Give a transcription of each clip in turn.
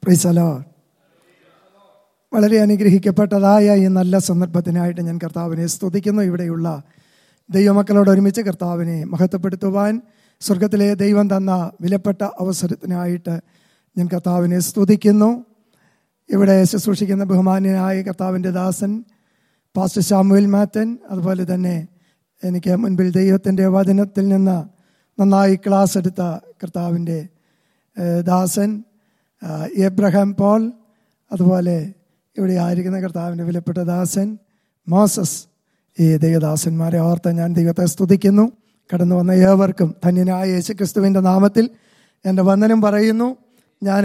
പ്രിസലോ വളരെ അനുഗ്രഹിക്കപ്പെട്ടതായ ഈ നല്ല സന്ദർഭത്തിനായിട്ട് ഞാൻ കർത്താവിനെ സ്തുതിക്കുന്നു ഇവിടെയുള്ള ദൈവമക്കളോട് ഒരുമിച്ച് കർത്താവിനെ മഹത്വപ്പെടുത്തുവാൻ സ്വർഗത്തിലെ ദൈവം തന്ന വിലപ്പെട്ട അവസരത്തിനായിട്ട് ഞാൻ കർത്താവിനെ സ്തുതിക്കുന്നു ഇവിടെ ശുശ്രൂഷിക്കുന്ന ബഹുമാന്യനായ കർത്താവിൻ്റെ ദാസൻ പാസ്റ്റർ ശാമുവൽ മാത്തൻ അതുപോലെ തന്നെ എനിക്ക് മുൻപിൽ ദൈവത്തിൻ്റെ വചനത്തിൽ നിന്ന് നന്നായി ക്ലാസ് എടുത്ത കർത്താവിൻ്റെ ഏഹ്, ദാസൻ ആ, എബ്രഹാം പോൾ അതുപോലെ ഇവിടെ ആയിരിക്കുന്ന കർത്താവിൻ്റെ വിലപ്പെട്ട ദാസൻ മോസസ് ഈ ദൈവദാസന്മാരെ ഓർത്ത് ഞാൻ ദൈവത്തെ സ്തുതിക്കുന്നു കടന്നു വന്ന ഏവർക്കും ധന്യനായ യേശു ക്രിസ്തുവിൻ്റെ നാമത്തിൽ എൻ്റെ വന്ദനം പറയുന്നു ഞാൻ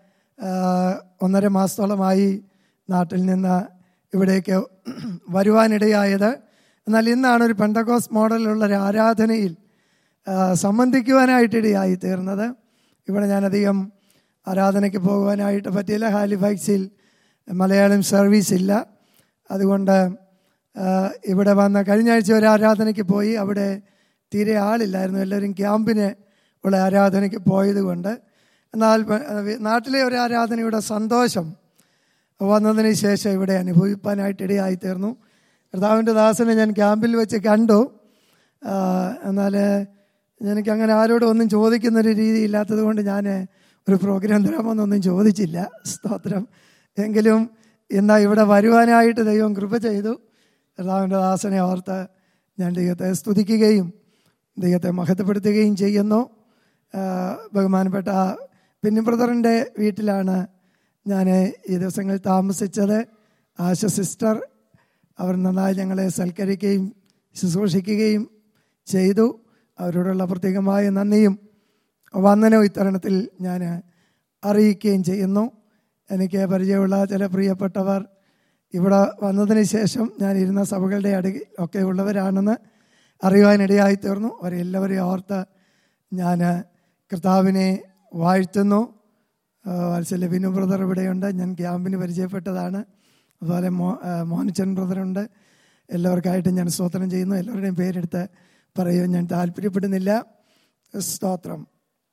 ഒന്നര മാസത്തോളമായി നാട്ടിൽ നിന്ന് ഇവിടേക്ക് വരുവാനിടയായത് എന്നാൽ ഇന്നാണ് ഒരു പെന്തക്കോസ് മോഡലുള്ള ഒരു ആരാധനയിൽ ആ, സംബന്ധിക്കുവാനായിട്ടിടയായി തീർന്നത് ഇവിടെ ഞാനധികം ആരാധനയ്ക്ക് പോകുവാനായിട്ട് പറ്റിയില്ല ഹാലിഫാക്സിൽ മലയാളം സർവീസ് ഇല്ല അതുകൊണ്ട് ആ, ഇവിടെ വന്ന കഴിഞ്ഞ ആഴ്ച ഒരു ആരാധനയ്ക്ക് പോയി അവിടെ തീരെ ആളില്ലായിരുന്നു എല്ലാവരും ക്യാമ്പിന് ഉള്ള ആരാധനയ്ക്ക് പോയത് കൊണ്ട് എന്നാൽ പ- നാട്ടിലെ ഒരു ആരാധനയുടെ സന്തോഷം വന്നതിന് ശേഷം ഇവിടെ അനുഭവിപ്പാനായിട്ട് ഇടയായി തീർന്നു കർത്താവിൻ്റെ ദാസനെ ഞാൻ ക്യാമ്പിൽ വെച്ച് കണ്ടു ആ, എന്നാൽ എനിക്ക് അങ്ങനെ ആരോടും ഒന്നും ചോദിക്കുന്നൊരു രീതി ഇല്ലാത്തത് കൊണ്ട് ഞാൻ ഒരു പ്രോഗ്രാം തരാമെന്നൊന്നും ചോദിച്ചില്ല സ്തോത്രം എങ്കിലും ഇന്ന് ഇവിടെ വരുവാനായിട്ട് ദൈവം കൃപ ചെയ്തു കർത്താവിൻ്റെ ദാസനെ ഓർത്ത് ഞാൻ ദൈവത്തെ സ്തുതിക്കുകയും ദൈവത്തെ മഹത്വപ്പെടുത്തുകയും ചെയ്യുന്നു ആ, ബഹുമാനപ്പെട്ട പിന്നി ബ്രദറിൻ്റെ വീട്ടിലാണ് ഞാൻ ഈ ദിവസങ്ങളിൽ താമസിച്ചത് ആശ സിസ്റ്റർ അവർ നന്നായി ഞങ്ങളെ സൽക്കരിക്കുകയും ശുശ്രൂഷിക്കുകയും ചെയ്തു അവരോടുള്ള പ്രത്യേകമായ നന്ദിയും വന്ദനവും ഇത്തരണത്തിൽ ഞാൻ അറിയിക്കുകയും ചെയ്യുന്നു എനിക്ക് പരിചയമുള്ള ചില പ്രിയപ്പെട്ടവർ ഇവിടെ വന്നതിന് ശേഷം ഞാൻ ഇരുന്ന സഭകളുടെ അടുക്കിൽ ഒക്കെ ഉള്ളവരാണെന്ന് അറിയുവാനിടയായി തീർന്നു അവരെല്ലാവരെയും ഓർത്ത് ഞാൻ കർത്താവിനെ വാഴ്ത്തുന്നു ആ, വാത്സല്യ ബിനു ബ്രദർ ഇവിടെയുണ്ട് ഞാൻ ക്യാമ്പിന് പരിചയപ്പെട്ടതാണ് അതുപോലെ മോ ആ, മോനിച്ചൻ ബ്രദറുണ്ട് എല്ലാവർക്കായിട്ടും ഞാൻ സ്തോത്രം ചെയ്യുന്നു എല്ലാവരുടെയും പേരെടുത്ത് പറയുവാൻ ഞാൻ താല്പര്യപ്പെടുന്നില്ല സ്തോത്രം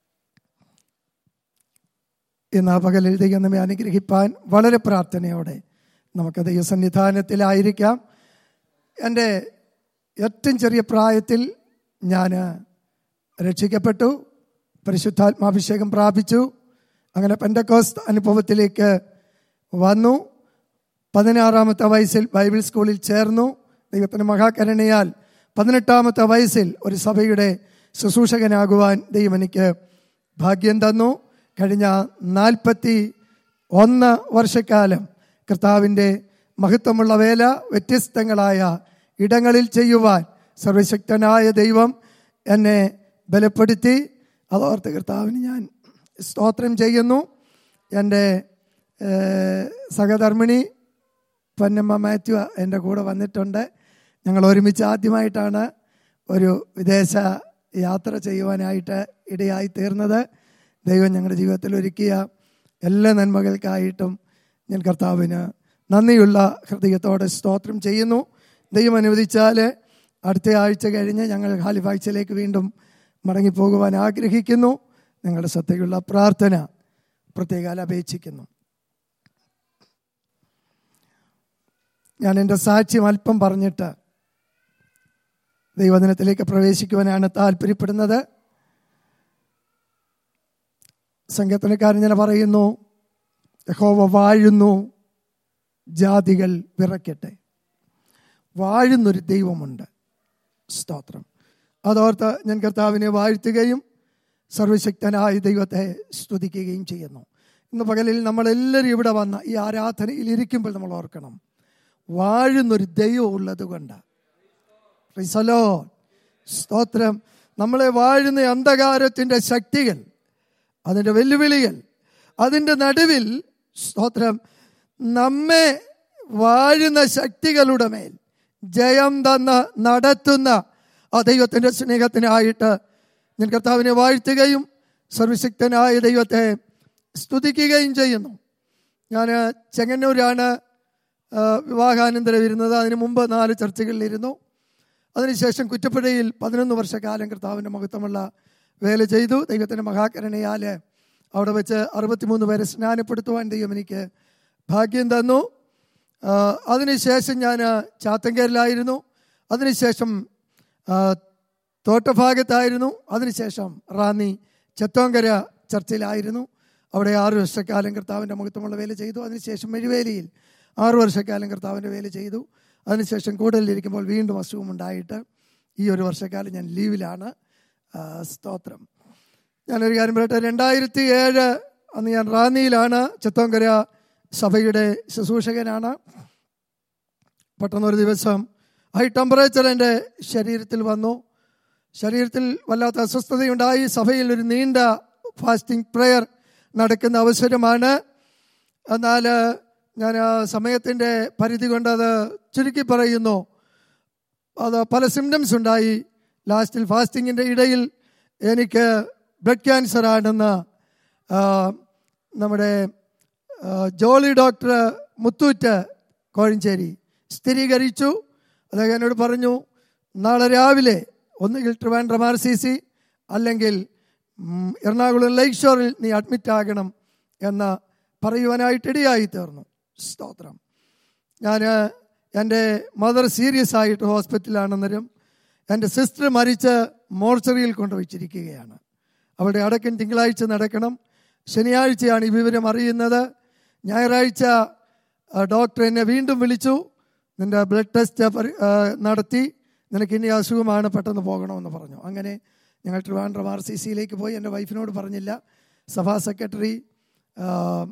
ഇന്ന് ആ പകലിൽ ദൈവം നമ്മെ അനുഗ്രഹിപ്പാൻ വളരെ പ്രാർത്ഥനയോടെ നമുക്ക് ദൈവസന്നിധാനത്തിലായിരിക്കാം എൻ്റെ ഏറ്റവും ചെറിയ പ്രായത്തിൽ ഞാൻ രക്ഷിക്കപ്പെട്ടു പരിശുദ്ധാത്മാഭിഷേകം പ്രാപിച്ചു അങ്ങനെ പെൻഡക്കോസ് അനുഭവത്തിലേക്ക് വന്നു പതിനാറാമത്തെ വയസ്സിൽ ബൈബിൾ സ്കൂളിൽ ചേർന്നു ദൈവത്തിൻ്റെ മഹാകരുണയാൽ പതിനെട്ടാമത്തെ വയസ്സിൽ ഒരു സഭയുടെ ശുശ്രൂഷകനാകുവാൻ ദൈവം എനിക്ക് ഭാഗ്യം തന്നു കഴിഞ്ഞ നാൽപ്പത്തി ഒന്ന് വർഷക്കാലം കർത്താവിൻ്റെ മഹത്വമുള്ള വേല വ്യത്യസ്തങ്ങളായ ഇടങ്ങളിൽ ചെയ്യുവാൻ സർവശക്തനായ ദൈവം എന്നെ ബലപ്പെടുത്തി അതോർത്ത് കർത്താവിന് ഞാൻ സ്തോത്രം ചെയ്യുന്നു എൻ്റെ ഏഹ്, സഹധർമ്മിണി പൊന്നമ്മ മാത്യു എൻ്റെ കൂടെ വന്നിട്ടുണ്ട് ഞങ്ങൾ ഒരുമിച്ച് ആദ്യമായിട്ടാണ് ഒരു വിദേശ യാത്ര ചെയ്യുവാനായിട്ട് ഇടയായി തീർന്നത് ദൈവം ഞങ്ങളുടെ ജീവിതത്തിൽ ഒരുക്കിയ എല്ലാ നന്മകൾക്കായിട്ടും ഞാൻ കർത്താവിന് നന്ദിയുള്ള ഹൃദയത്തോടെ സ്തോത്രം ചെയ്യുന്നു ദൈവം അനുവദിച്ചാൽ അടുത്ത ആഴ്ച കഴിഞ്ഞ് ഞങ്ങൾ ഹാലിഫാഴ്ചയിലേക്ക് വീണ്ടും മടങ്ങിപ്പോകുവാൻ ആഗ്രഹിക്കുന്നു നിങ്ങളുടെ ശ്രദ്ധയുള്ള പ്രാർത്ഥന പ്രത്യേകാൽ അപേക്ഷിക്കുന്നു ഞാൻ എൻ്റെ സാക്ഷ്യം അല്പം പറഞ്ഞിട്ട് ദൈവദിനത്തിലേക്ക് പ്രവേശിക്കുവാനാണ് താല്പര്യപ്പെടുന്നത് സംഘത്തിനക്കാരൻ ഞാൻ പറയുന്നു യഹോവ വാഴുന്നു ജാതികൾ വിറയ്ക്കട്ടെ വാഴുന്നൊരു ദൈവമുണ്ട് സ്തോത്രം അതോർത്ത് ഞാൻ കർത്താവിനെ വാഴ്ത്തുകയും സർവശക്തനായ ദൈവത്തെ സ്തുതിക്കുകയും ചെയ്യുന്നു ഇന്ന് പകലിൽ നമ്മളെല്ലാവരും ഇവിടെ വന്ന ഈ ആരാധനയിൽ ഇരിക്കുമ്പോൾ നമ്മൾ ഓർക്കണം വാഴുന്നൊരു ദൈവം ഉള്ളത് കൊണ്ട് പ്രിസലോ സ്തോത്രം നമ്മളെ വാഴുന്ന അന്ധകാരത്തിൻ്റെ ശക്തികൾ അതിൻ്റെ വെല്ലുവിളികൾ അതിൻ്റെ നടുവിൽ സ്തോത്രം നമ്മെ വാഴുന്ന ശക്തികളുടെ മേൽ ജയം തന്ന് നടത്തുന്ന ആ ദൈവത്തിൻ്റെ സ്നേഹത്തിനായിട്ട് ഞാൻ കർത്താവിനെ വാഴ്ത്തുകയും സർവശക്തനായ ദൈവത്തെ സ്തുതിക്കുകയും ചെയ്യുന്നു ഞാൻ ചെങ്ങന്നൂരാണ് ആ, വിവാഹാനന്തരം ഇരുന്നത് അതിന് മുമ്പ് നാല് ചർച്ചകളിലിരുന്നു അതിനുശേഷം കുറ്റപ്പുഴയിൽ പതിനൊന്ന് വർഷക്കാലം കർത്താവിൻ്റെ മഹത്വമുള്ള വേല ചെയ്തു ദൈവത്തിൻ്റെ മഹാകരുണയാൽ അവിടെ വെച്ച് അറുപത്തിമൂന്ന് പേരെ സ്നാനപ്പെടുത്തുവാൻ ദൈവം എനിക്ക് ഭാഗ്യം തന്നു ആ, അതിനുശേഷം ഞാൻ ചാത്തങ്കേരിലായിരുന്നു അതിനുശേഷം ആ, തോട്ടഭാഗത്തായിരുന്നു അതിനുശേഷം റാന്നി ചത്തോങ്കര ചർച്ചിലായിരുന്നു അവിടെ ആറ് വർഷക്കാലം കർത്താവിൻ്റെ മുഖത്തുമുള്ള വേല ചെയ്തു അതിനുശേഷം മെഴുവേലിയിൽ ആറ് വർഷക്കാലം കർത്താവിൻ്റെ വേല ചെയ്തു അതിനുശേഷം കൂടുതലിരിക്കുമ്പോൾ വീണ്ടും അസുഖം ഉണ്ടായിട്ട് ഈ ഒരു വർഷക്കാലം ഞാൻ ലീവിലാണ് ആ, സ്തോത്രം ഞാനൊരു കാര്യം പറയട്ടെ രണ്ടായിരത്തി ഏഴ് അന്ന് ഞാൻ റാന്നിയിലാണ് ചത്തോങ്കര സഭയുടെ ശുശ്രൂഷകനാണ് പെട്ടെന്ന് ഒരു ദിവസം ഹൈ ടെമ്പറേച്ചർ എൻ്റെ ശരീരത്തിൽ വന്നു ശരീരത്തിൽ വല്ലാത്ത അസ്വസ്ഥതയുണ്ടായി സഭയിൽ ഒരു നീണ്ട ഫാസ്റ്റിംഗ് പ്രെയർ നടക്കുന്ന അവസരമാണ് എന്നാൽ ഞാൻ ആ സമയത്തിൻ്റെ പരിധി കൊണ്ട് അത് ചുരുക്കി പറയുന്നു അത് പല സിംറ്റംസ് ഉണ്ടായി ലാസ്റ്റിൽ ഫാസ്റ്റിങ്ങിൻ്റെ ഇടയിൽ എനിക്ക് ബ്ലഡ് ക്യാൻസർ ആണെന്ന് ആ, നമ്മുടെ ആ, ജോളി ഡോക്ടർ മുത്തൂറ്റ് കോഴഞ്ചേരി സ്ഥിരീകരിച്ചു അദ്ദേഹം എന്നോട് പറഞ്ഞു നാളെ രാവിലെ ഒന്നുകിൽ ട്രിവാൻഡ്രം ആർ സി സി അല്ലെങ്കിൽ ഉം, എറണാകുളം ലേക്ക് ഷോറിൽ നീ അഡ്മിറ്റ് ആകണം എന്ന് പറയുവാനായിട്ട് ഇടയായി തീർന്നു സ്തോത്രം ഞാൻ എൻ്റെ മദർ സീരിയസ് ആയിട്ട് ഹോസ്പിറ്റലിലാണെന്നേരം എൻ്റെ സിസ്റ്റർ മരിച്ച് മോർച്ചറിയിൽ കൊണ്ടുവച്ചിരിക്കുകയാണ് അവിടെ അടക്കം തിങ്കളാഴ്ച നടക്കണം ശനിയാഴ്ചയാണ് ഈ വിവരം അറിയുന്നത് ഞായറാഴ്ച ആ, ഡോക്ടർ എന്നെ വീണ്ടും വിളിച്ചു നിന്റെ ബ്ലഡ് ടെസ്റ്റ് പരി- ആ, നടത്തി നിനക്ക് ഇനി അസുഖമാണ് പെട്ടെന്ന് പോകണമെന്ന് പറഞ്ഞു അങ്ങനെ ഞങ്ങൾ ട്രിവാൻഡ്രം ആർ സി സിയിലേക്ക് പോയി എൻ്റെ വൈഫിനോട് പറഞ്ഞില്ല സഭാ സെക്രട്ടറി ആ,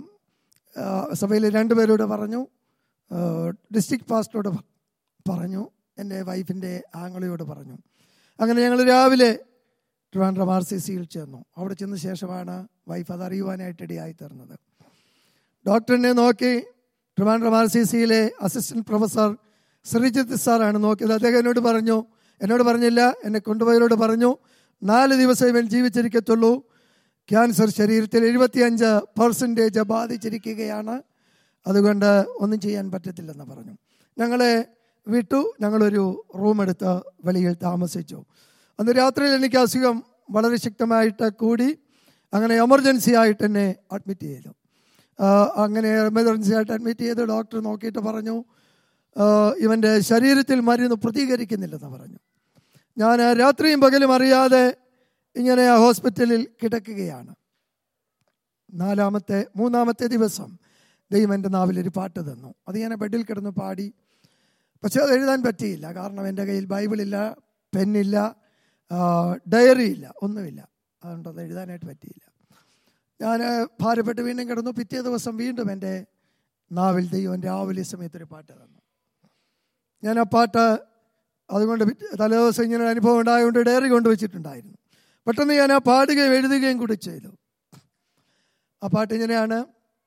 ആ, സഭയിലെ രണ്ടുപേരോട് പറഞ്ഞു ഡിസ്ട്രിക്ട് പാസ്റ്ററോട് പ- പറഞ്ഞു എൻ്റെ വൈഫിൻ്റെ ആങ്ങളിയോട് പറഞ്ഞു അങ്ങനെ ഞങ്ങൾ രാവിലെ ട്രിവാൻഡ്രം ആർ സി സിയിൽ ചെന്നു അവിടെ ചെന്ന ശേഷമാണ് വൈഫ് അത് അറിയുവാനായിട്ട് ഇടയായി തീർന്നത് ഡോക്ടറിനെ നോക്കി ട്രിവാൻഡ്രം ആർ സി സിയിലെ അസിസ്റ്റന്റ് പ്രൊഫസർ ശ്രീജിത്ത് സാറാണ് നോക്കിയത് അദ്ദേഹം എന്നോട് പറഞ്ഞു എന്നോട് പറഞ്ഞില്ല എന്നെ കൊണ്ടുപോയവരോട് പറഞ്ഞു നാല് ദിവസം ഇവൻ ജീവിച്ചിരിക്കത്തുള്ളൂ ക്യാൻസർ ശരീരത്തിൽ എഴുപത്തിയഞ്ച് പെർസെൻറ്റേജ് ബാധിച്ചിരിക്കുകയാണ് അതുകൊണ്ട് ഒന്നും ചെയ്യാൻ പറ്റത്തില്ലെന്ന് പറഞ്ഞു ഞങ്ങളെ വിട്ടു ഞങ്ങളൊരു റൂം എടുത്ത് വെളിയിൽ താമസിച്ചു അന്ന് രാത്രിയിൽ എനിക്ക് അസുഖം വളരെ ശക്തമായിട്ട് കൂടി അങ്ങനെ എമർജൻസി ആയിട്ട് എന്നെ അഡ്മിറ്റ് ചെയ്തു ആ, അങ്ങനെ എമർജൻസി ആയിട്ട് അഡ്മിറ്റ് ചെയ്ത് ഡോക്ടർ നോക്കിയിട്ട് പറഞ്ഞു ആ, ഇവൻ്റെ ശരീരത്തിൽ മരുന്ന് പ്രതികരിക്കുന്നില്ലെന്ന് പറഞ്ഞു ഞാൻ രാത്രിയും പകലും അറിയാതെ ഇങ്ങനെ ആ ഹോസ്പിറ്റലിൽ കിടക്കുകയാണ് നാലാമത്തെ മൂന്നാമത്തെ ദിവസം ദൈവം എൻ്റെ നാവിലൊരു പാട്ട് തന്നു അത് ഞാൻ ബെഡിൽ കിടന്ന് പാടി പക്ഷെ അത് എഴുതാൻ പറ്റിയില്ല കാരണം എൻ്റെ കയ്യിൽ ബൈബിളില്ല പെന്നില്ല ആ, ഡയറി ഇല്ല ഒന്നുമില്ല അതുകൊണ്ട് അത് എഴുതാനായിട്ട് പറ്റിയില്ല ഞാൻ ഭാരപ്പെട്ട് വീണ്ടും കിടന്നു പിറ്റേ ദിവസം വീണ്ടും എൻ്റെ നാവിൽ ദൈവം രാവിലെ സമയത്തൊരു പാട്ട് തന്നു ഞാൻ ആ പാട്ട് അതുകൊണ്ട് പിറ്റേ- തലേദിവസം ഇങ്ങനെ ഒരു അനുഭവം ഉണ്ടായതുകൊണ്ട് ഡയറി കൊണ്ടുവച്ചിട്ടുണ്ടായിരുന്നു പെട്ടെന്ന് ഞാൻ ആ പാടുകയും എഴുതുകയും കൂടി ചെയ്തു ആ പാട്ട് ഇങ്ങനെയാണ്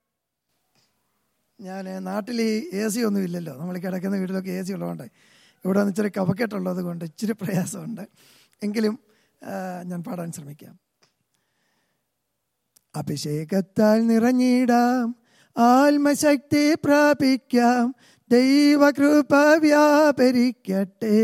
ഞാൻ നാട്ടിൽ ഈ എ സി ഒന്നും ഇല്ലല്ലോ നമ്മൾ കിടക്കുന്ന വീട്ടിലൊക്കെ എ സി ഉള്ളതുകൊണ്ട് ഇവിടെ ഒന്ന് ഇച്ചിരി കഫക്കെട്ടുള്ളത് കൊണ്ട് ഇച്ചിരി പ്രയാസമുണ്ട് എങ്കിലും ആ, ഞാൻ പാടാൻ ശ്രമിക്കാം അഭിഷേകത്താൽ നിറഞ്ഞിടാം ആത്മശക്തി പ്രാപിക്കാം ദൈവകൃപ വ്യാപരിക്കട്ടെ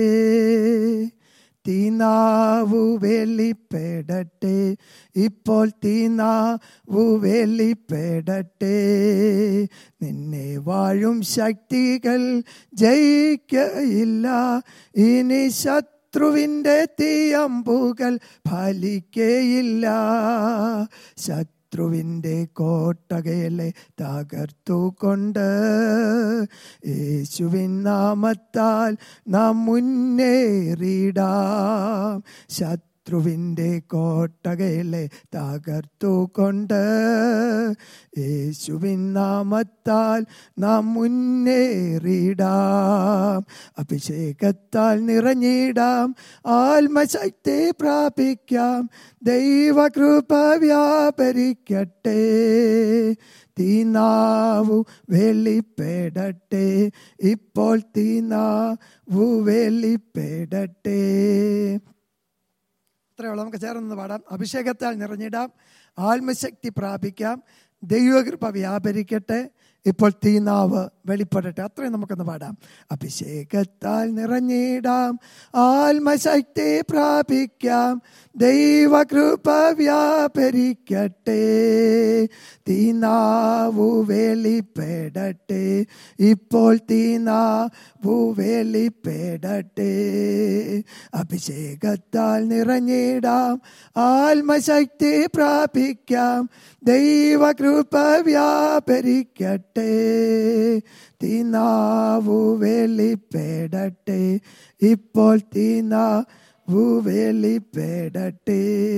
തീനാവു വെളിപ്പെടട്ടെ ഇപ്പോൾ തീനാവു വെളിപ്പെടട്ടെ നിന്നെ വാഴും ശക്തികൾ ജയിക്കയില്ല ഇനി ശത്രുവിൻ്റെ തീയമ്പുകൾ ഫലിക്കയില്ല ശത്രുവിൻ്റെ കോട്ടകയലെ തകർത്തുകൊണ്ട് യേശുവിൻ നാമത്താൽ നാം മുന്നേറിടാം ശത്രുവിൻ്റെ കോട്ടകയിലെ തകർത്തുകൊണ്ട് യേശുവിൻ നാമത്താൽ നാം മുന്നേറിടാം അഭിഷേകത്താൽ നിറഞ്ഞിടാം ആത്മശക്തി പ്രാപിക്കാം ദൈവകൃപ വ്യാപരിക്കട്ടെ തീനാവു വെളിപ്പെടട്ടെ ഇപ്പോൾ തീനാവു വെളിപ്പെടട്ടെ ഇത്രയുള്ള നമുക്ക് ചേർന്ന് പാടാം അഭിഷേകത്താൽ നിറഞ്ഞിടാം ആത്മശക്തി പ്രാപിക്കാം ദൈവകൃപ വ്യാപരിക്കട്ടെ ഇപ്പോൾ തീനാവ് വെളിപ്പെടട്ടെ അത്രയും നമുക്കൊന്ന് പാടാം അഭിഷേകത്താൽ നിറഞ്ഞിടാം ആത്മശക്തി പ്രാപിക്കാം ദൈവകൃപ വ്യാപരിക്കട്ടെ തീനാവു വെളിപ്പെടട്ടെ ഇപ്പോൾ തീനാവു വെളിപ്പെടട്ടെ അഭിഷേകത്താൽ നിറഞ്ഞിടാം ആത്മശക്തി പ്രാപിക്കാം ദൈവകൃപ വ്യാപരിക്കട്ടെ തീനാവു വെളിപ്പെടട്ടെ ഇപ്പോൾ തീനാവു വെളിപ്പെടട്ടെ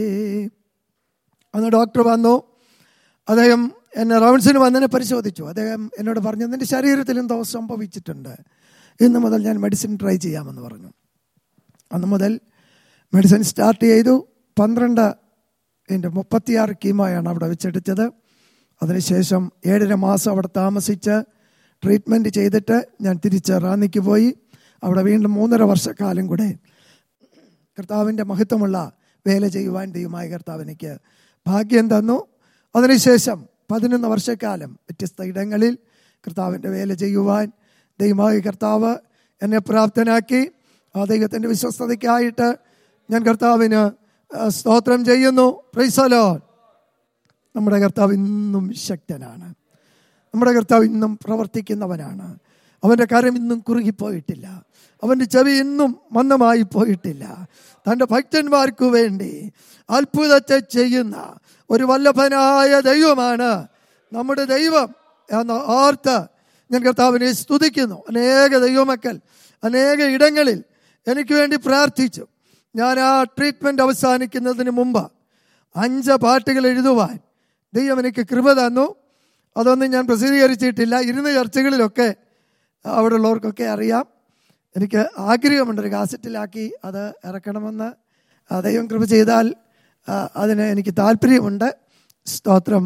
അന്ന് ഡോക്ടർ വന്നു അദ്ദേഹം എന്നെ റൗണ്ട്സിന് വന്നതിനെ പരിശോധിച്ചു അദ്ദേഹം എന്നോട് പറഞ്ഞു നിന്റെ ശരീരത്തിൽ എന്തോ സംഭവിച്ചിട്ടുണ്ട് ഇന്ന് മുതൽ ഞാൻ മെഡിസിൻ ട്രൈ ചെയ്യാമെന്ന് പറഞ്ഞു അന്ന് മുതൽ മെഡിസിൻ സ്റ്റാർട്ട് ചെയ്തു പന്ത്രണ്ട് എൻ്റെ മുപ്പത്തിയാറ് കീമോയാണ് അവിടെ വെച്ചെടുത്തത് അതിനുശേഷം ഏഴര മാസം അവിടെ താമസിച്ച് ട്രീറ്റ്മെൻറ്റ് ചെയ്തിട്ട് ഞാൻ തിരിച്ച് റാന്നിക്ക് പോയി അവിടെ വീണ്ടും മൂന്നര വർഷക്കാലം കൂടെ കർത്താവിൻ്റെ മഹത്വമുള്ള വേല ചെയ്യുവാൻ ദൈവമായ കർത്താവ് എനിക്ക് ഭാഗ്യം തന്നു അതിനുശേഷം പതിനൊന്ന് വർഷക്കാലം വ്യത്യസ്ത ഇടങ്ങളിൽ കർത്താവിൻ്റെ വേല ചെയ്യുവാൻ ദൈവമായ കർത്താവ് എന്നെ പ്രാപ്തനാക്കി ആ ദൈവത്തിൻ്റെ വിശ്വസ്തതയ്ക്കായിട്ട് ഞാൻ കർത്താവിന് ആ, സ്തോത്രം ചെയ്യുന്നു പ്രൈസലോ നമ്മുടെ കർത്താവ് ഇന്നും ശക്തനാണ് നമ്മുടെ കർത്താവ് ഇന്നും പ്രവർത്തിക്കുന്നവനാണ് അവൻ്റെ കരം ഇന്നും കുറുകിപ്പോയിട്ടില്ല അവൻ്റെ ചെവി ഇന്നും മന്ദമായി പോയിട്ടില്ല തൻ്റെ ഭക്തന്മാർക്ക് വേണ്ടി അത്ഭുതത്തെ ചെയ്യുന്ന ഒരു വല്ലഭനായ ദൈവമാണ് നമ്മുടെ ദൈവം എന്ന് ഓർത്ത് ഞാൻ കർത്താവിനെ സ്തുതിക്കുന്നു അനേക ദൈവമക്കൾ അനേക ഇടങ്ങളിൽ എനിക്ക് വേണ്ടി പ്രാർത്ഥിച്ചു ഞാൻ ആ ട്രീറ്റ്മെൻറ്റ് അവസാനിക്കുന്നതിന് മുമ്പ് അഞ്ച് പാട്ടുകൾ എഴുതുവാൻ ദൈവം എനിക്ക് കൃപ തന്നു അതൊന്നും ഞാൻ പ്രസിദ്ധീകരിച്ചിട്ടില്ല ഇരുന്ന ചർച്ചകളിലൊക്കെ അവിടെ ഉള്ളവർക്കൊക്കെ അറിയാം എനിക്ക് ആഗ്രഹമുണ്ട് ഒരു കാസറ്റിലാക്കി അത് ഇറക്കണമെന്ന് ആ, ദൈവം കൃപ ചെയ്താൽ ആ, അതിന് എനിക്ക് താല്പര്യമുണ്ട് സ്തോത്രം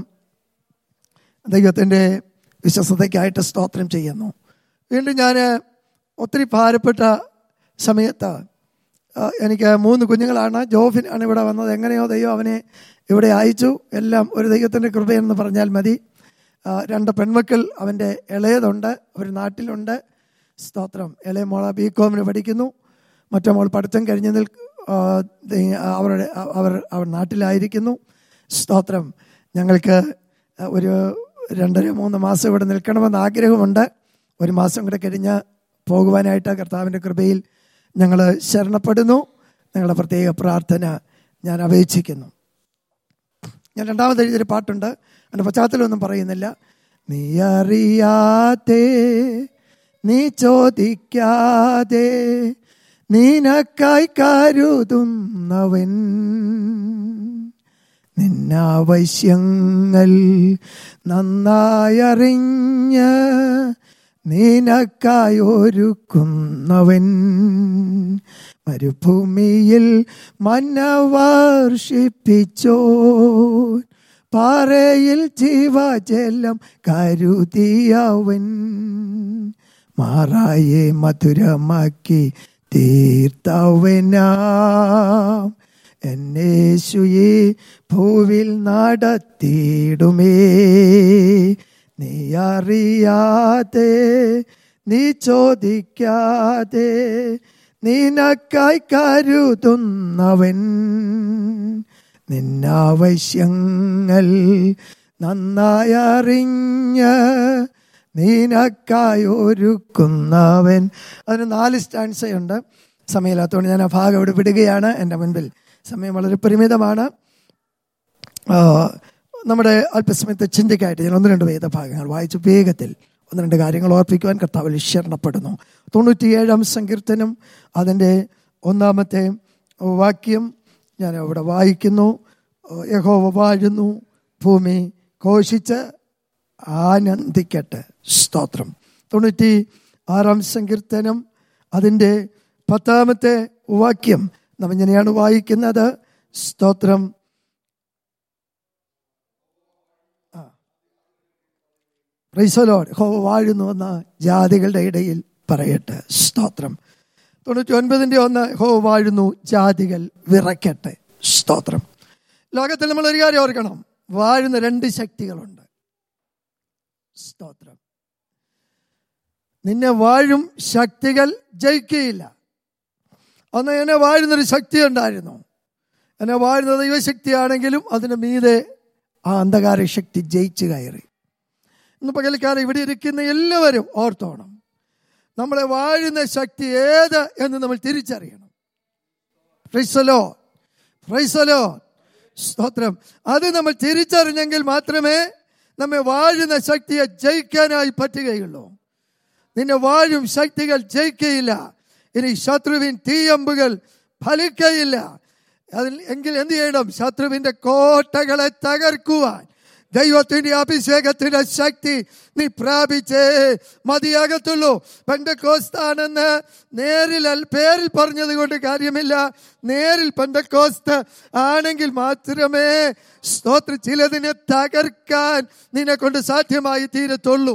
ദൈവത്തിൻ്റെ വിശ്വസതയ്ക്കായിട്ട് സ്തോത്രം ചെയ്യുന്നു വീണ്ടും ഞാൻ ഒത്തിരി ഭാരപ്പെട്ട സമയത്ത് ആ, എനിക്ക് മൂന്ന് കുഞ്ഞുങ്ങളാണ് ജോഫിനാണ് ഇവിടെ വന്നത് എങ്ങനെയോ ദൈവം അവനെ ഇവിടെ അയച്ചു എല്ലാം ഒരു ദൈവത്തിൻ്റെ കൃപയെന്ന് പറഞ്ഞാൽ മതി ആ, രണ്ട് പെൺമക്കൾ അവൻ്റെ ഇളയതുണ്ട് അവർ നാട്ടിലുണ്ട് സ്തോത്രം ഇളയ മോള ബി കോമിന് പഠിക്കുന്നു മറ്റേ മോൾ പഠിത്തം കഴിഞ്ഞ് നിൽ ആ, ദൈ- അവരുടെ അവർ അവർ നാട്ടിലായിരിക്കുന്നു സ്തോത്രം ഞങ്ങൾക്ക് ഒരു രണ്ടര മൂന്ന് മാസം ഇവിടെ നിൽക്കണമെന്ന് ആഗ്രഹമുണ്ട് ഒരു മാസം കൂടെ കഴിഞ്ഞ് പോകുവാനായിട്ട് കർത്താവിൻ്റെ കൃപയിൽ ഞങ്ങൾ ശരണപ്പെടുന്നു ഞങ്ങളുടെ പ്രത്യേക പ്രാർത്ഥന ഞാൻ അപേക്ഷിക്കുന്നു ഞാൻ രണ്ടാമത് എഴുതിയൊരു പാട്ടുണ്ട് അതിൻ്റെ പശ്ചാത്തലമൊന്നും പറയുന്നില്ല നീ അറിയാതെ നീ ചോദിക്കാതെ നിനക്കായി കരുതുന്നവൻ നിന്നാവശ്യങ്ങൾ നന്നായി അറിഞ്ഞ് നിനക്കായി ഒരുക്കുന്നവൻ മരുഭൂമിയിൽ മന്ന വർഷിപ്പിച്ചോ പാറയിൽ ജീവജലം കരുതിയവൻ മാറായെ മധുരമാക്കി തീർത്തവനാം എന്നേശുയെ ഭൂവിൽ നടത്തിയിടുമേ നീ അറിയാതെ നീ ചോദിക്കാതെ നിനക്കായി കരുതുന്നവൻ നിന്നാവശ്യങ്ങൾ നന്നായി അറിഞ്ഞ് നിനക്കായി ഒരുക്കുന്നവൻ അതിന് നാല് സ്റ്റാൻസയുണ്ട് സമയമില്ലാത്തതുകൊണ്ട് ഞാൻ ആ ഭാഗം ഇവിടെ വിടുകയാണ് എൻ്റെ മുൻപിൽ സമയം വളരെ പരിമിതമാണ് ആ, നമ്മുടെ അല്പസമയത്തെ ചിന്തയ്ക്കായിട്ട് ഞാൻ ഒന്ന് രണ്ട് വേദഭാഗങ്ങൾ വായിച്ചു വേഗത്തിൽ ഒന്ന് രണ്ട് കാര്യങ്ങൾ ഓർപ്പിക്കുവാൻ കർത്താവിൽ ശരണപ്പെടുന്നു തൊണ്ണൂറ്റിയേഴാം സങ്കീർത്തനം അതിൻ്റെ ഒന്നാമത്തെ വാക്യം ഞാൻ അവിടെ വായിക്കുന്നു യഹോവ വാഴുന്നു ഭൂമി ഘോഷിച്ച് ആനന്ദിക്കട്ടെ സ്തോത്രം തൊണ്ണൂറ്റി ആറാം സങ്കീർത്തനം അതിൻ്റെ പത്താമത്തെ വാക്യം നാം ഇങ്ങനെയാണ് വായിക്കുന്നത് സ്തോത്രം പ്രൈസലോഡ് ഹോ വാഴുന്നുവെന്ന് ജാതികളുടെ ഇടയിൽ പറയട്ടെ സ്തോത്രം തൊണ്ണൂറ്റി ഒൻപതിൻ്റെ ഒന്ന് ഹോ വാഴുന്നു ജാതികൾ വിറയ്ക്കട്ടെ സ്തോത്രം ലോകത്തിൽ നമ്മൾ ഒരു കാര്യം ഓർക്കണം വാഴുന്ന രണ്ട് ശക്തികളുണ്ട് സ്തോത്രം നിന്നെ വാഴും ശക്തികൾ ജയിക്കുകയില്ല അന്ന് എന്നെ വാഴുന്നൊരു ശക്തി ഉണ്ടായിരുന്നു എന്നെ വാഴുന്ന ദൈവശക്തിയാണെങ്കിലും അതിന് മീതെ ആ അന്ധകാര ശക്തി ജയിച്ചു കയറി ഇന്ന് പകൽക്കാലം ഇവിടെ ഇരിക്കുന്ന എല്ലാവരും ഓർത്തോണം നമ്മളെ വാഴുന്ന ശക്തി ഏത് എന്ന് നമ്മൾ തിരിച്ചറിയണം ഫ്രൈസലോ ഫ്രൈസലോ സ്തോത്രം അത് നമ്മൾ തിരിച്ചറിഞ്ഞെങ്കിൽ മാത്രമേ നമ്മെ വാഴുന്ന ശക്തിയെ ജയിക്കാനായി പറ്റുകയുള്ളൂ നിന്നെ വാഴും ശക്തികൾ ജയിക്കയില്ല ഇനി ശത്രുവിൻ തീയമ്പുകൾ ഫലിക്കയില്ല അതിൽ എങ്കിൽ എന്ത് ചെയ്യണം ശത്രുവിന്റെ കോട്ടകളെ തകർക്കുവാൻ ദൈവത്തിന്റെ അഭിഷേകത്തിന്റെ ശക്തി നീ പ്രാപിച്ചേ മതിയാകത്തുള്ളൂ പെന്തക്കോസ്താണെന്ന് നേരിൽ അൽ- പേരിൽ പറഞ്ഞത് കൊണ്ട് കാര്യമില്ല നേരിൽ പെന്തക്കോസ്ത് ആണെങ്കിൽ മാത്രമേ സ്തോത്ര ചിലതിനെ തകർക്കാൻ നിന്നെ കൊണ്ട് സാധ്യമായി തീരത്തുള്ളൂ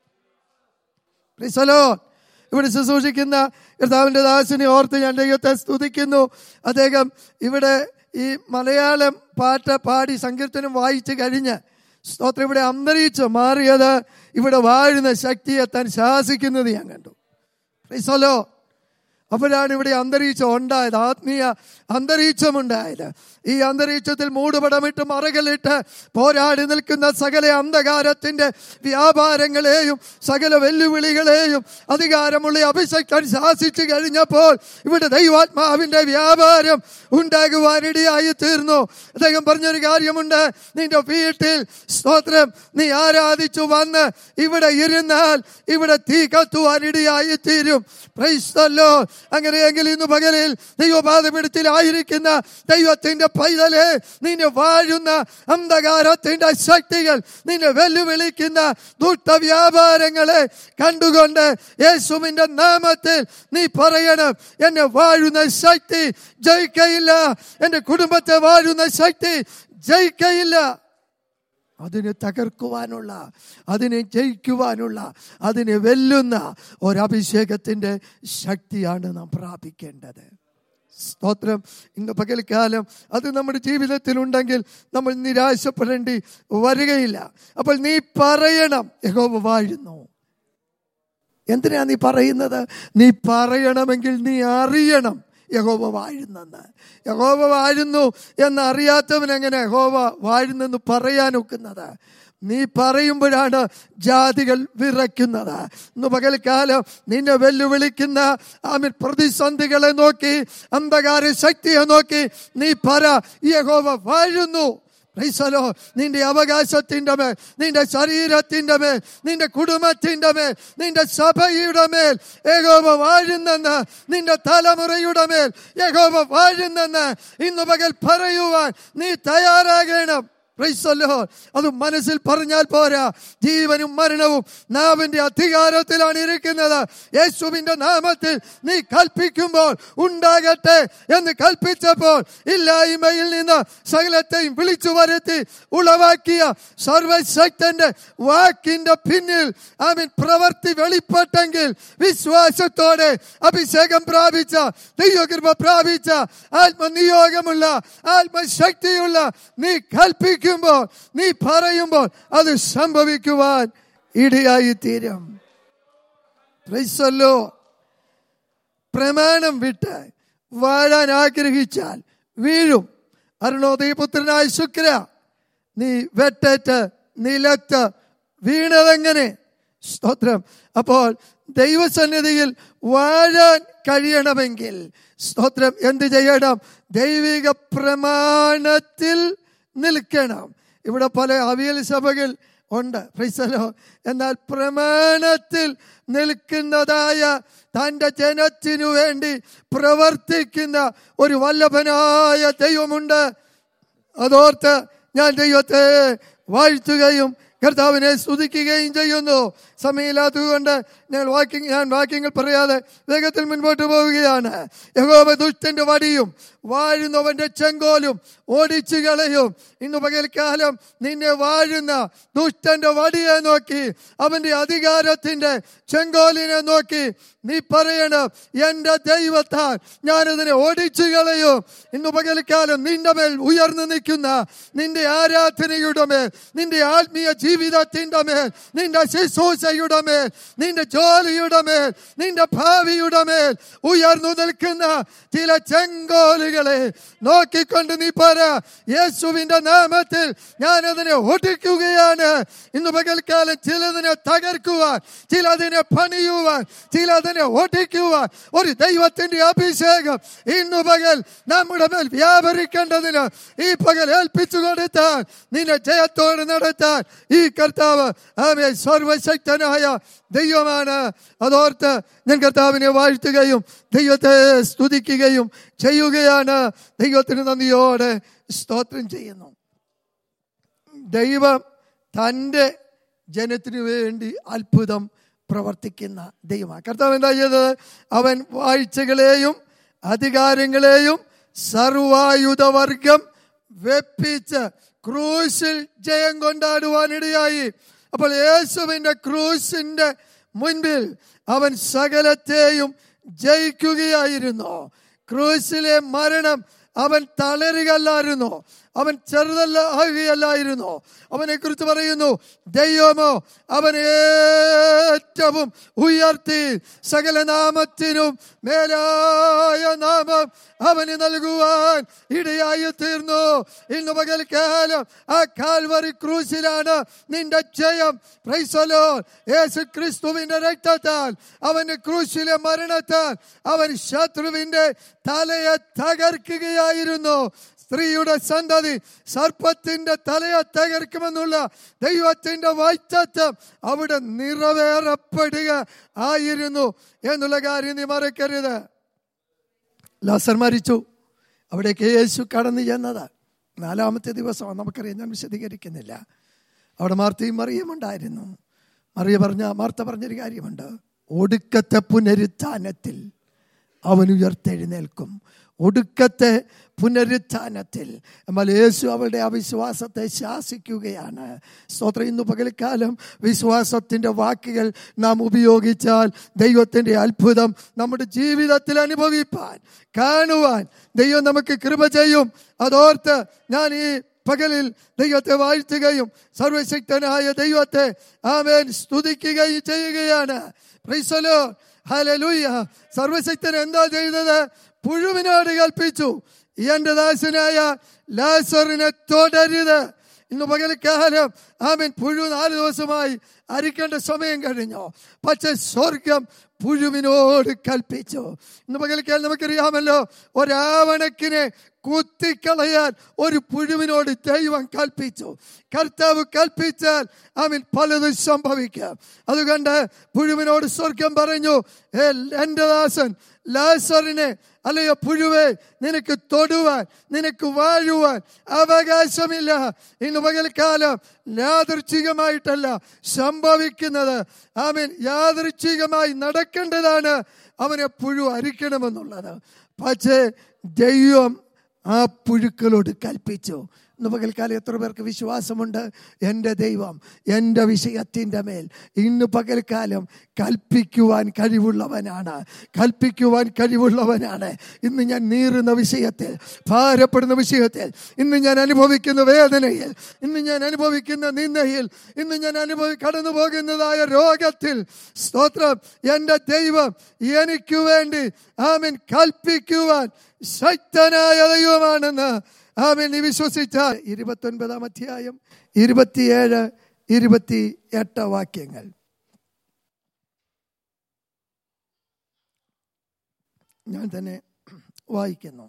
പ്രിസലോ ഇവിടെ ശുശ്രൂഷിക്കുന്ന കർത്താവിന്റെ ദാസിനെ ഓർത്ത് ഞാൻ ദൈവത്തെ സ്തുതിക്കുന്നു അദ്ദേഹം ഇവിടെ ഈ മലയാളം പാട്ട് പാടി സങ്കീർത്തനം വായിച്ചു കഴിഞ്ഞ് സ്തോത്രം ഇവിടെ അന്തരീക്ഷം മാറിയത് ഇവിടെ വാഴുന്ന ശക്തിയെ താൻ ശാസിക്കുന്നത് ഞാൻ കണ്ടു പ്രിസലോ അപ്പോഴാണ് ഇവിടെ അന്തരീക്ഷം ഉണ്ടായത് ആത്മീയ അന്തരീക്ഷമുണ്ടായത് ഈ അന്തരീക്ഷത്തിൽ മൂടുപടമിട്ട് മറകലിട്ട് പോരാടി നിൽക്കുന്ന സകല അന്ധകാരത്തിന്റെ വ്യാപാരങ്ങളെയും സകല വെല്ലുവിളികളെയും അധികാരമുള്ള അഭിഷക്തൻ ശാസിച്ചു കഴിഞ്ഞപ്പോൾ ഇവിടെ ദൈവാത്മാവിന്റെ വ്യാപാരം ഉണ്ടാകുവാനിടയായി തീർന്നു അദ്ദേഹം പറഞ്ഞൊരു കാര്യമുണ്ട് നിന്റെ വീട്ടിൽ സ്തോത്രം നീ ആരാധിച്ചു വന്ന് ഇവിടെ ഇരുന്നാൽ ഇവിടെ തീ കത്തുവാനിടയായി തീരും പ്രൈസ്തല്ലോ അങ്ങനെയെങ്കിൽ ഇന്ന് പകലിൽ ദൈവപാതപിടത്തിലായിരിക്കുന്ന ദൈവത്തിന്റെ പൈതലെ നിന്നെ വാഴുന്ന അന്ധകാരത്തിന്റെ ശക്തികൾ നിന്നെ വെല്ലുവിളിക്കുന്ന ദുഷ്ടവ്യാപാരങ്ങളെ കണ്ടുകൊണ്ട് യേശുവിന്റെ നാമത്തിൽ നീ പറയണം എന്നെ വാഴുന്ന ശക്തി ജയിക്കയില്ല എന്റെ കുടുംബത്തെ വാഴുന്ന ശക്തി ജയിക്കയില്ല അതിനെ തകർക്കുവാനുള്ള അതിനെ ജയിക്കുവാനുള്ള അതിനെ വെല്ലുന്ന ഒരഭിഷേകത്തിന്റെ ശക്തിയാണ് നാം പ്രാപിക്കേണ്ടത് സ്തോത്രം ഇന്ന് പകൽക്കാലം അത് നമ്മുടെ ജീവിതത്തിൽ ഉണ്ടെങ്കിൽ നമ്മൾ നിരാശപ്പെടേണ്ടി വരികയില്ല അപ്പോൾ നീ പറയണം യഹോവ വാഴുന്നു എന്തിനാ നീ പറയുന്നത് നീ പറയണമെങ്കിൽ നീ അറിയണം യഹോവ വാഴുന്നെന്ന് യഹോവ വാഴുന്നു എന്ന് അറിയാത്തവൻ എങ്ങനെ യഹോവ വാഴുന്നെന്ന് പറയാൻ ഒക്കുന്നത് നീ പറയുമ്പോഴാണ് ജാതികൾ വിറയ്ക്കുന്നത് ഇന്ന് പകൽക്കാലം നിന്നെ വെല്ലുവിളിക്കുന്ന ആമിൻ പ്രതിസന്ധികളെ നോക്കി അന്ധകാര ശക്തിയെ നോക്കി നീ പറ യഹോവ വാഴുന്നു പ്രൈസലോ നിന്റെ അവകാശത്തിന്റെ മേൽ നിന്റെ ശരീരത്തിന്റെ മേൽ നിന്റെ കുടുംബത്തിന്റെ മേൽ നിന്റെ സഭയുടെ മേൽ യഹോവ വാഴുന്നെന്ന് നിന്റെ തലമുറയുടെ മേൽ യഹോവ വാഴുന്നെന്ന് ഇന്ന് പകൽ പറയുവാൻ നീ തയ്യാറാകണം പ്രൈസല്ലോ അത് മനസ്സിൽ പറഞ്ഞാൽ പോരാ ജീവനും മരണവും നാവിന്റെ അധികാരത്തിലാണ് ഇരിക്കുന്നത് യേശുവിന്റെ നാമത്തിൽ നീ കൽപ്പിക്കുമ്പോൾ ഉണ്ടാകട്ടെ എന്ന് കൽപ്പിച്ചപ്പോൾ ഇല്ലായ്മയിൽ നിന്ന് സകലത്തെയും വിളിച്ചു വരുത്തി ഉളവാക്കിയ സർവശക്തന്റെ വാക്കിന്റെ പിന്നിൽ ആമീൻ പ്രവർത്തി വെളിപ്പെട്ടെങ്കിൽ വിശ്വാസത്തോടെ അഭിഷേകം പ്രാപിച്ച ദൈവകൃപ പ്രാപിച്ച ആത്മനിയോഗമുള്ള ആത്മശക്തിയുള്ള നീ കൽപ്പിക്കുമ്പോൾ നീ പറയുമ്പോൾ അത് സംഭവിക്കുവാൻ ഇടയായി തീരും പ്രൈസല്ലോ പ്രമാണം വിട്ട് വാഴാൻ ആഗ്രഹിച്ചാൽ വീഴും അരുണോദയപുത്രനായ ശുക്ര നീ വെട്ടേറ്റ് നിലത്ത് വീണതെങ്ങനെ സ്തോത്രം അപ്പോൾ ദൈവസന്നിധിയിൽ വാഴാൻ കഴിയണമെങ്കിൽ സ്തോത്രം എന്ത് ചെയ്യണം ദൈവിക പ്രമാണത്തിൽ നിൽക്കണം ഇവിടെ പല അവിയൽ സഭകൾ ഉണ്ട് ഫ്രൈസലോ എന്നാൽ പ്രമാണത്തിൽ നിൽക്കുന്നതായ തൻ്റെ ജനത്തിനു വേണ്ടി പ്രവർത്തിക്കുന്ന ഒരു വല്ലഭനായ ദൈവമുണ്ട് അതോർത്ത് ഞാൻ ദൈവത്തെ വാഴ്ത്തുകയും കർത്താവിനെ സ്തുതിക്കുകയും ചെയ്യുന്നു സമയമില്ലാത്തതുകൊണ്ട് ഞാൻ വാക്കിംഗ് ഞാൻ വാക്യങ്ങൾ പറയാതെ വേഗത്തിൽ മുൻപോട്ട് പോവുകയാണ് യഹോവ ദുഷ്ടന്റെ വടിയും വാഴുന്നവന്റെ ചെങ്കോലും ഓടിച്ചു കളയും ഇന്ന് പകൽക്കാലം നിന്നെ വാഴുന്ന ദുഷ്ടന്റെ വടിയെ നോക്കി അവന്റെ അധികാരത്തിന്റെ ചെങ്കോലിനെ നോക്കി നീ പറയണം എന്റെ ദൈവത്താൽ ഞാനതിനെ ഓടിച്ചു കളയും ഇന്ന് പകൽക്കാലം നിന്റെ മേൽ ഉയർന്നു നിൽക്കുന്ന നിന്റെ ആരാധനയുടെ മേൽ നിന്റെ ആത്മീയ ജീവിതത്തിന്റെ മേൽ നിന്റെ ശുശ്രൂഷയുടെ മേൽ നിന്റെ ജോലിയുടെ മേൽ നിന്റെ ഭാവിയുടെ മേൽ ഉയർന്നു നിൽക്കുന്ന ചില ചെങ്കോലുകളെ നോക്കിക്കൊണ്ട് നീ പറ യേശുവിന്റെ നാമത്തിൽ ഞാൻ അതിനെ ഒടിക്കുകയാണ് ഇന്ന് പകൽക്കാലം ചിലതിനെ തകർക്കുവാൻ ചിലതിനെ പണിയുവാൻ ചിലതിനെ ഒടിക്കുവാൻ ഒരു ദൈവത്തിന്റെ അഭിഷേകം ഇന്നു പകൽ നമ്മുടെ മേൽ വ്യാപരിക്കേണ്ടതിന് ഈ പകൽ ഏൽപ്പിച്ചു കൊടുത്താൽ നിന്നെ ജയത്തോട് നടത്താൻ ഈ കർത്താവ് ആമേ സർവശക്തനായ ദൈവമാണ് അതോർത്ത് ഞാൻ കർത്താവിനെ വാഴ്ത്തുകയും ദൈവത്തെ സ്തുതിക്കുകയും ചെയ്യുകയാണ് ദൈവത്തിന് നന്ദിയോടെ സ്തോത്രം ചെയ്യുന്നു ദൈവം തൻ്റെ ജനത്തിനു വേണ്ടി അത്ഭുതം പ്രവർത്തിക്കുന്ന ദൈവമാണ് കർത്താവ് എന്താ ചെയ്തത് അവൻ വാഴ്ചകളെയും അധികാരങ്ങളെയും സർവായുധവർഗം വെപ്പിച്ച് ക്രൂശിൽ ജയം കൊണ്ടാടുവാനിടയായി അപ്പോൾ യേശുവിന്റെ ക്രൂശിന്റെ മുൻപിൽ അവൻ സകലത്തെയും ജയിക്കുകയായിരുന്നു ക്രൂശിലെ മരണം അവൻ തളരുകയല്ലായിരുന്നു അവൻ ചെറുതല്ല ആകുകയല്ലായിരുന്നു അവനെ കുറിച്ച് പറയുന്നു ദൈവമോ അവൻ ഏറ്റവും ഉയർത്തി സകല നാമത്തിനും മേലായ നാമം അവന് നൽകുവാൻ ഇടയായി തീർന്നു ഇന്ന് പകൽക്കാലം ആ കാൽവറി ക്രൂശിലാണ് നിന്റെ ജയം പ്രൈസലോ യേശു ക്രിസ്തുവിന്റെ രക്തത്താൽ അവന്റെ ക്രൂശിലെ മരണത്താൽ അവൻ ശത്രുവിന്റെ തലയെ തകർക്കുകയായിരുന്നു സ്ത്രീയുടെ സന്തതി സർപ്പത്തിന്റെ തലയെ തകർക്കുമെന്നുള്ള ദൈവത്തിന്റെ വായ്ത്തത്വം അവിടെ നിറവേറപ്പെടുക ആയിരുന്നു എന്നുള്ള കാര്യം നീ മറക്കരുത് ലാസർ മരിച്ചു അവിടേക്ക് യേശു കടന്നു ചെന്നത് നാലാമത്തെ ദിവസം നമുക്കറിയാം ഞാൻ വിശദീകരിക്കുന്നില്ല അവിടെ മാർത്തയും മറിയും ഉണ്ടായിരുന്നു മറിയ പറഞ്ഞ മാർത്ത പറഞ്ഞൊരു കാര്യമുണ്ട് ഒടുക്കത്തെ പുനരുത്ഥാനത്തിൽ അവൻ ഉയർത്തെഴുന്നേൽക്കും ഒടുക്കത്തെ പുനരുത്ഥാനത്തിൽ എന്നാൽ യേശു അവളുടെ അവിശ്വാസത്തെ ശാസിക്കുകയാണ് സ്തോത്രം ഇന്ന് പകൽക്കാലം വിശ്വാസത്തിൻ്റെ വാക്കുകൾ നാം ഉപയോഗിച്ചാൽ ദൈവത്തിൻ്റെ അത്ഭുതം നമ്മുടെ ജീവിതത്തിൽ അനുഭവിപ്പാൻ കാണുവാൻ ദൈവം നമുക്ക് കൃപ ചെയ്യും അതോർത്ത് ഞാൻ ഈ പകലിൽ ദൈവത്തെ വാഴ്ത്തുകയും സർവശക്തനായ ദൈവത്തെ ആമേൻ സ്തുതിക്കുകയും ചെയ്യുകയാണ് പ്രൈസലോ ഹലലൂയ സർവശക്തൻ എന്താ ചെയ്തത് പുഴുവിനോട് കൽപ്പിച്ചു എന്റെ ദാസനായ ലാസറിനെ തുടരുത് ഇന്ന് പകൽക്കാലം ആമൻ പുഴു നാല് ദിവസമായി അരിക്കേണ്ട സമയം കഴിഞ്ഞു പക്ഷെ സ്വർഗം പുഴുവിനോട് കൽപ്പിച്ചു ഇന്ന് പകൽക്കാലം നമുക്കറിയാമല്ലോ ഒരാവണക്കിനെ കുത്തിക്കളയാൻ ഒരു പുഴുവിനോട് ദൈവം കൽപ്പിച്ചു കർത്താവ് കൽപ്പിച്ചാൽ അവൻ പലതും സംഭവിക്കാം അതുകൊണ്ട് പുഴുവിനോട് സ്വർഗം പറഞ്ഞു "ഏ, എന്റെ ദാസൻ ലാസറിനെ അല്ലയോ പുഴുവേ നിനക്ക് തൊടുവാൻ നിനക്ക് വാഴുവാൻ അവകാശമില്ല ഇന്ന് പകൽക്കാലം യാദൃച്ഛികമായിട്ടല്ല സംഭവിക്കുന്നത് അവൻ യാദൃച്ഛികമായി നടക്കേണ്ടതാണ് അവനെ പുഴു അരിക്കണമെന്നുള്ളത് പക്ഷേ ദൈവം ആ പുഴുക്കളോട് കൽപ്പിച്ചു ഇന്ന് പകൽക്കാലം എത്ര പേർക്ക് വിശ്വാസമുണ്ട് എൻ്റെ ദൈവം എൻ്റെ വിഷയത്തിൻ്റെ മേൽ ഇന്ന് പകൽക്കാലം കൽപ്പിക്കുവാൻ കഴിവുള്ളവനാണ് കൽപ്പിക്കുവാൻ കഴിവുള്ളവനാണ് ഇന്ന് ഞാൻ നീറുന്ന വിഷയത്തിൽ ഭാരപ്പെടുന്ന വിഷയത്തിൽ ഇന്ന് ഞാൻ അനുഭവിക്കുന്ന വേദനയിൽ ഇന്ന് ഞാൻ അനുഭവിക്കുന്ന നിന്ദയിൽ ഇന്ന് ഞാൻ അനുഭവി കടന്നു പോകുന്നതായ രോഗത്തിൽ സ്തോത്രം എൻ്റെ ദൈവം എനിക്ക് വേണ്ടി ആമൻ കൽപ്പിക്കുവാൻ ശക്തനായ ദൈവമാണെന്ന് ആമൻ നീ വിശ്വസിച്ചാൽ ഇരുപത്തൊൻപതാം അധ്യായം ഇരുപത്തിയേഴ് ഇരുപത്തി എട്ട് വാക്യങ്ങൾ ഞാൻ തന്നെ വായിക്കുന്നു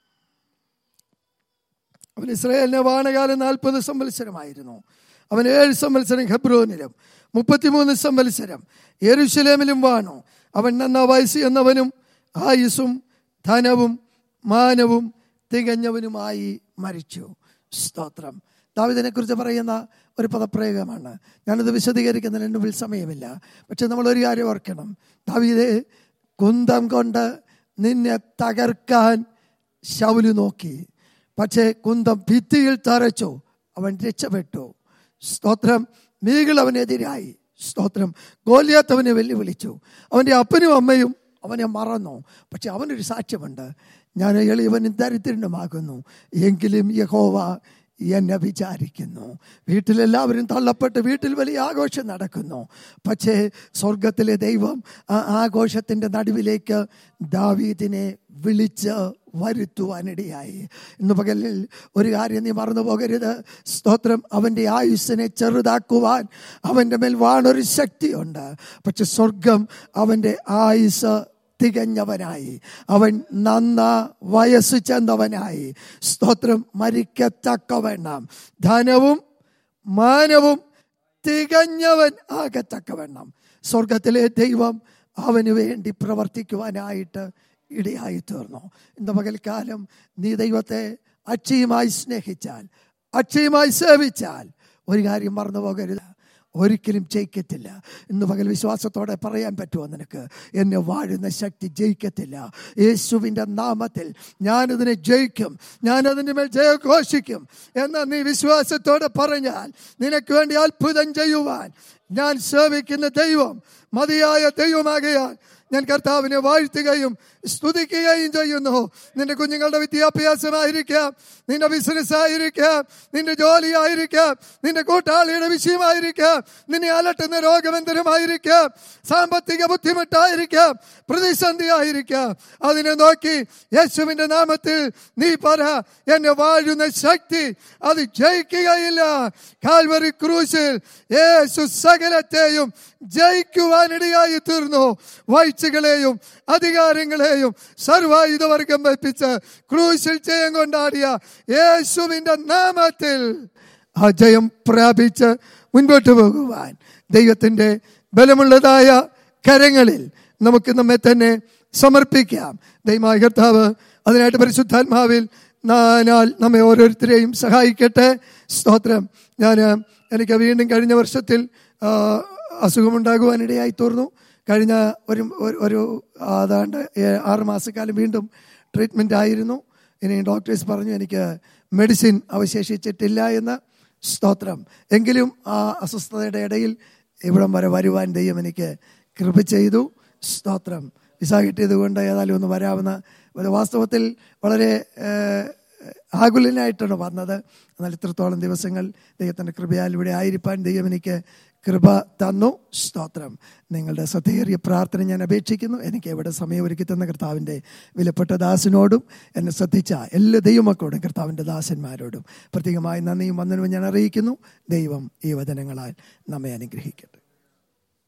അവൻ ഇസ്രായേലിനെ വാണകാലം നാൽപ്പത് സംവത്സരമായിരുന്നു അവൻ ഏഴ് സംവത്സരം ഹെബ്രോനിലും മുപ്പത്തിമൂന്ന് സംവത്സരം യെരുശലേമിലും വാണു അവൻ നന്ന വയസ്സ് എന്നവനും ആയുസും ധനവും മാനവും തികഞ്ഞവനുമായി മരിച്ചു സ്തോത്രം ദാവിദിനെ കുറിച്ച് പറയുന്ന ഒരു പദപ്രയോഗമാണ് ഞാനത് വിശദീകരിക്കുന്നതിന് മുമ്പിൽ സമയമില്ല പക്ഷെ നമ്മൾ ഒരു കാര്യം ഓർക്കണം ദാവീദെ കുന്തം കൊണ്ട് നിന്നെ തകർക്കാൻ ശൗല് നോക്കി പക്ഷേ കുന്തം ഭിത്തിയിൽ തറച്ചു അവൻ രക്ഷപ്പെട്ടു സ്തോത്രം മീകൾ അവനെതിരായി സ്തോത്രം ഗോലിയാത്ത് അവനെ വെല്ലുവിളിച്ചു അവൻ്റെ അപ്പനും അമ്മയും അവനെ മറന്നു പക്ഷെ അവനൊരു സാക്ഷ്യമുണ്ട് ഞാൻ എളിയവനും ദരിദ്രനുമാകുന്നു എങ്കിലും യഹോവ എന്നെ വിചാരിക്കുന്നു വീട്ടിലെല്ലാവരും തള്ളപ്പെട്ട് വീട്ടിൽ വലിയ ആഘോഷം നടക്കുന്നു പക്ഷേ സ്വർഗത്തിലെ ദൈവം ആ ആഘോഷത്തിൻ്റെ നടുവിലേക്ക് ദാവീദിനെ വിളിച്ച് വരുത്തുവാനിടയായി ഇന്ന് പകലിൽ ഒരു കാര്യം നീ മറന്നു പോകരുത് സ്തോത്രം അവൻ്റെ ആയുസ്സിനെ ചെറുതാക്കുവാൻ അവൻ്റെ മേൽ വാണൊരു ശക്തിയുണ്ട് പക്ഷെ സ്വർഗം അവൻ്റെ ആയുസ് തികഞ്ഞവനായി അവൻ നന്ന വയസ്സ് ചെന്നവനായി സ്തോത്രം മരിക്കത്തക്കവണ്ണം ധനവും മാനവും തികഞ്ഞവൻ ആകത്തക്കവണ്ണം സ്വർഗത്തിലെ ദൈവം അവന് വേണ്ടി പ്രവർത്തിക്കുവാനായിട്ട് ഇടയായി തീർന്നു ഇന്ന് പകൽക്കാലം നീ ദൈവത്തെ അക്ഷയമായി സ്നേഹിച്ചാൽ അക്ഷയമായി സേവിച്ചാൽ ഒരു കാര്യം മറന്നു പോകരുത് ഒരിക്കലും ജയിക്കത്തില്ല ഇന്ന് പകൽ വിശ്വാസത്തോടെ പറയാൻ പറ്റുമോ നിനക്ക് എന്നെ വാഴുന്ന ശക്തി ജയിക്കത്തില്ല യേശുവിൻ്റെ നാമത്തിൽ ഞാനതിനെ ജയിക്കും ഞാനതിൻ്റെ മേൽ ജയഘോഷിക്കും എന്ന് നീ വിശ്വാസത്തോടെ പറഞ്ഞാൽ നിനക്ക് വേണ്ടി അത്ഭുതം ചെയ്യുവാൻ ഞാൻ സേവിക്കുന്ന ദൈവം മതിയായ ദൈവമാകയാൽ ഞാൻ കർത്താവിനെ വാഴ്ത്തുകയും സ്തുതിക്കുകയും ചെയ്യുന്നു നിന്റെ കുഞ്ഞുങ്ങളുടെ വിദ്യാഭ്യാസമായിരിക്കാം നിന്റെ ബിസിനസ് ആയിരിക്കാം നിന്റെ ജോലി ആയിരിക്കാം നിന്റെ കൂട്ടാളിയുടെ വിഷയമായിരിക്കാം നിന്നെ അലട്ടുന്ന രോഗബന്ധനമായിരിക്കാം സാമ്പത്തിക ബുദ്ധിമുട്ടായിരിക്കാം പ്രതിസന്ധി ആയിരിക്കാം അതിനെ നോക്കി യേശുവിന്റെ നാമത്തിൽ നീ പറ എന്നെ വാഴുന്ന ശക്തി അത് ജയിക്കുകയില്ല കാൽവറി ക്രൂശിൽ യേശു സകലത്തെയും ജയിക്കുവാനിടയായി തീർന്നു വാഴ്ചകളെയും അധികാരങ്ങളെയും സർവായുധവർഗം വെപ്പിച്ച് ക്രൂശിൽ ജയം കൊണ്ടാടിയ യേശുവിന്റെ നാമത്തിൽ ആ ജയം പ്രാപിച്ച് മുൻപോട്ട് പോകുവാൻ ദൈവത്തിന്റെ ബലമുള്ളതായ കരങ്ങളിൽ നമുക്ക് നമ്മെ തന്നെ സമർപ്പിക്കാം ദൈവമായ കർത്താവ് അതിനായിട്ട് പരിശുദ്ധാത്മാവിൽ നാനാൽ നമ്മെ ഓരോരുത്തരെയും സഹായിക്കട്ടെ സ്തോത്രം ഞാൻ എനിക്ക് വീണ്ടും കഴിഞ്ഞ വർഷത്തിൽ ആ, അസുഖമുണ്ടാകുവാനിടയായി തീർന്നു കഴിഞ്ഞ ഒരു ഒരു- ഒരു അതാണ്ട് ഏ- ആറ് മാസക്കാലം വീണ്ടും ട്രീറ്റ്മെൻ്റ് ആയിരുന്നു ഇനി ഡോക്ടേഴ്സ് പറഞ്ഞു എനിക്ക് മെഡിസിൻ അവശേഷിച്ചിട്ടില്ല എന്ന് സ്തോത്രം എങ്കിലും ആ അസ്വസ്ഥതയുടെ ഇടയിൽ ഇവിടം വരെ വരുവാൻ ദൈവം എനിക്ക് കൃപ ചെയ്തു സ്തോത്രം വിസ കിട്ടിയത് കൊണ്ട് ഏതായാലും ഒന്ന് വരാവുന്ന ഒരു വാസ്തവത്തിൽ വളരെ ഏഹ്, ആകുലനായിട്ടാണ് വന്നത് എന്നാൽ ഇത്രത്തോളം ദിവസങ്ങൾ ദൈവത്തിൻ്റെ കൃപയാൽ ഇവിടെ ആയിരിക്കാൻ ദൈവം എനിക്ക് കൃപ തന്നു സ്തോത്രം നിങ്ങളുടെ ശ്രദ്ധേറിയ പ്രാർത്ഥന ഞാൻ അപേക്ഷിക്കുന്നു എനിക്ക് ഇവിടെ സമയം ഒരുക്കി തന്ന കർത്താവിൻ്റെ വിലപ്പെട്ട ദാസനോടും എന്നെ ശ്രദ്ധിച്ച എല്ലാ ദൈവമക്കളോടും കർത്താവിൻ്റെ ദാസന്മാരോടും പ്രത്യേകമായി നന്ദിയും വന്ദനവും ഞാൻ അറിയിക്കുന്നു ദൈവം ഈ വചനങ്ങളാൽ നമ്മെ അനുഗ്രഹിക്കട്ടെ